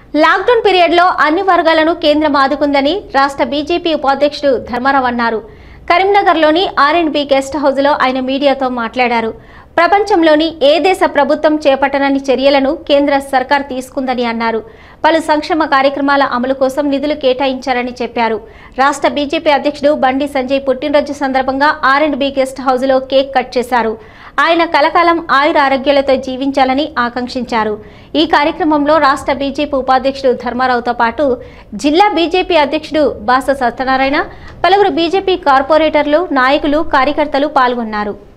lockdown పీరియడ్లో అన్ని వర్గాలను కేంద్రం ఆదుకుందని రాష్ట్ర బీజేపీ ఉపాధ్యక్షుడు ధర్మారావు అన్నారు కరీంనగర్లోని ఆర్ అండ్ బి గెస్ట్ హౌస్లో ఆయన మీడియాతో మాట్లాడారు ప్రపంచంలోని ఏ దేశ ప్రభుత్వం చేపట్టనని చర్యలను కేంద్ర సర్కార్ తీసుకుందని అన్నారు పలు సంక్షేమ కార్యక్రమాల అమలు కోసం నిధులు కేటాయించారని చెప్పారు రాష్ట్ర బీజేపీ అధ్యక్షుడు బండి సంజయ్ పుట్టినరోజు సందర్భంగా ఆర్ అండ్ బి గెస్ట్ హౌస్లో కేక్ కట్ చేశారు ఆయన కలకాలం ఆయుర ఆరోగ్యాలతో జీవించాలని ఆకాంక్షించారు ఈ కార్యక్రమంలో రాష్ట్ర బీజేపీ ఉపాధ్యక్షుడు ధర్మారావుతో పాటు జిల్లా బీజేపీ అధ్యక్షుడు బాస సత్యనారాయణ పలువురు బీజేపీ కార్పొరేటర్లు నాయకులు కార్యకర్తలు పాల్గొన్నారు